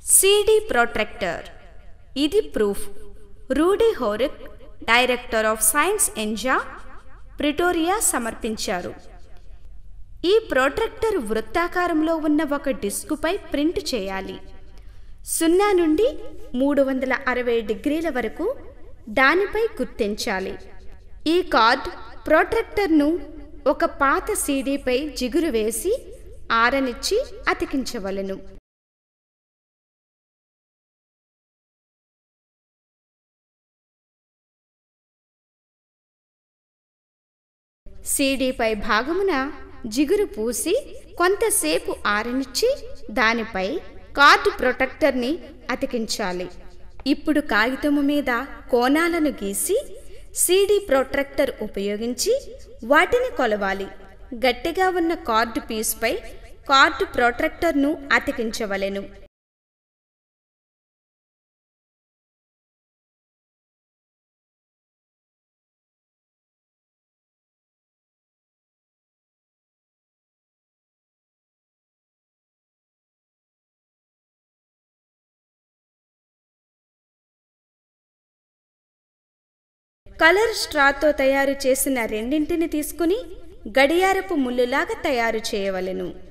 CD protractor ఇది prof Rudi Horak director of science ఎంజా Pretoria సమర్పించారు ఈ ప్రొట్రెక్టర్ వృత్తాకారంలో ఉన్న ఒక డిస్కుపై ప్రింట్ చేయాలి సున్నా నుండి మూడు వందల అరవై డిగ్రీల వరకు దానిపై గుర్తించాలి ఈ కార్డ్ ప్రొట్రెక్టర్ను ఒక పాత సీడీపై జిగురు వేసి ఆరనిచ్చి అతికించవలెను సీడీపై భాగమున జిగురు పూసి కొంతసేపు ఆరనిచ్చి దానిపై కార్డు ప్రొటెక్టర్ని అతికించాలి ఇప్పుడు కాగితము మీద కోణాలను గీసి సీడీ ప్రొట్రెక్టర్ ఉపయోగించి వాటిని కొలవాలి గట్టిగా ఉన్న కార్డు పీస్పై కార్డు ప్రొట్రెక్టర్ను అతికించవలెను కలర్ స్ట్రాతో తయారు చేసిన రెండింటిని తీసుకుని గడియారపు ముళ్ళులాగా తయారు చేయవలెను